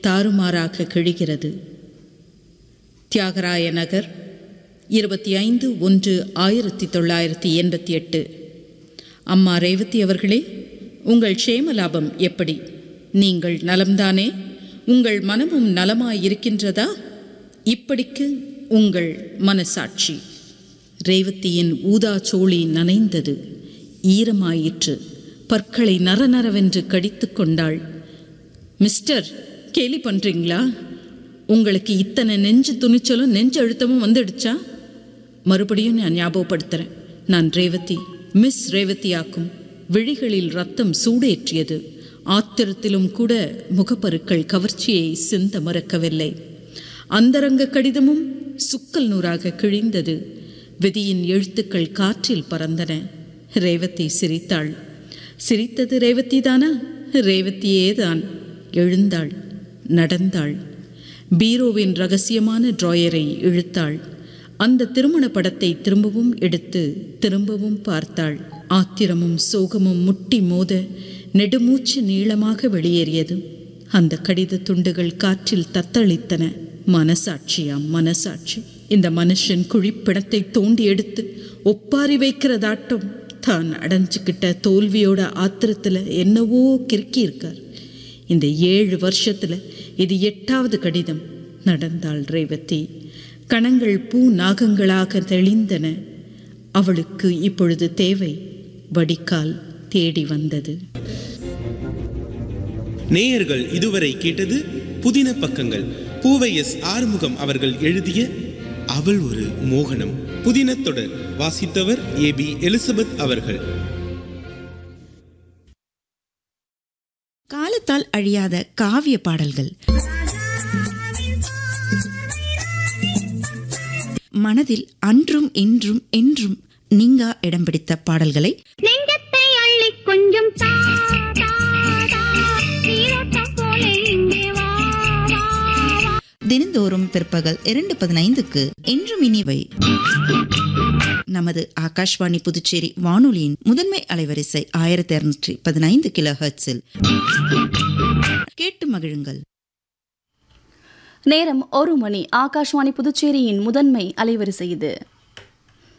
தாறுமாறாக கிழிகிறது தியாகராய நகர் இருபத்தி ஐந்து ஒன்று ஆயிரத்தி தொள்ளாயிரத்தி எண்பத்தி எட்டு அம்மா ரேவதி அவர்களே உங்கள் க்ஷேம லாபம் எப்படி நீங்கள் நலம்தானே உங்கள் மனமும் நலமாயிருக்கின்றதா இப்படிக்கு உங்கள் மனசாட்சி ரேவதியின் ஊதா சோழி நனைந்தது ஈரமாயிற்று பற்களை நரநரவென்று கடித்து கொண்டாள் மிஸ்டர் கேலி பண்ணுறீங்களா உங்களுக்கு இத்தனை நெஞ்சு துணிச்சலும் நெஞ்சு அழுத்தமும் வந்துடுச்சா மறுபடியும் நான் ஞாபகப்படுத்துகிறேன் நான் ரேவதி மிஸ் ரேவதி ஆக்கும் விழிகளில் ரத்தம் சூடேற்றியது ஆத்திரத்திலும் கூட முகப்பருக்கள் கவர்ச்சியை சிந்த மறக்கவில்லை அந்தரங்க கடிதமும் சுக்கல் நூறாக கிழிந்தது விதியின் எழுத்துக்கள் காற்றில் பறந்தன ரேவதி சிரித்தாள் சிரித்தது ரேவதி தானா ரேவதியே தான் எழுந்தாள் நடந்தாள் பீரோவின் ரகசியமான டிராயரை இழுத்தாள் அந்த திருமண படத்தை திரும்பவும் எடுத்து திரும்பவும் பார்த்தாள் ஆத்திரமும் சோகமும் முட்டி மோத நெடுமூச்சு நீளமாக வெளியேறியது அந்த கடித துண்டுகள் காற்றில் தத்தளித்தன மனசாட்சியாம் மனசாட்சி இந்த மனுஷன் குழிப்பிணத்தை தோண்டி எடுத்து ஒப்பாரி வைக்கிறதாட்டம் தான் அடைஞ்சுக்கிட்ட தோல்வியோட ஆத்திரத்தில் என்னவோ கிறுக்கி இருக்கார் இந்த ஏழு வருஷத்தில் இது எட்டாவது கடிதம் நடந்தாள் ரேவதி கணங்கள் பூ நாகங்களாக தெளிந்தன அவளுக்கு இப்பொழுது தேவை வடிகால் தேடி வந்தது நேயர்கள் இதுவரை கேட்டது புதின பக்கங்கள் பூவை எஸ் ஆறுமுகம் அவர்கள் எழுதிய அவள் ஒரு மோகனம் புதின தொடர் வாசித்தவர் ஏ பி எலிசபெத் அவர்கள் காலத்தால் அழியாத காவிய பாடல்கள் மனதில் அன்றும் இன்றும் என்றும் நீங்கா இடம் பிடித்த பாடல்களை நெஞ்சத்தை அள்ளி கொஞ்சம் தா, தா, தா. நீரோட்டம் போல இங்கே வா, வா, வா. தினந்தோறும் பிற்பகல் இரண்டு பதினைந்துக்கு என்றும் இனிவை நமது ஆகாஷ்வாணி புதுச்சேரி வானொலியின் முதன்மை அலைவரிசை ஆயிரத்தி இருநூற்றி பதினைந்து கிலோ ஹெர்ட்ஸில் கேட்டு மகிழுங்கள் நேரம் ஒரு மணி ஆகாஷ்வாணி புதுச்சேரியின் முதன்மை அலைவரிசை இது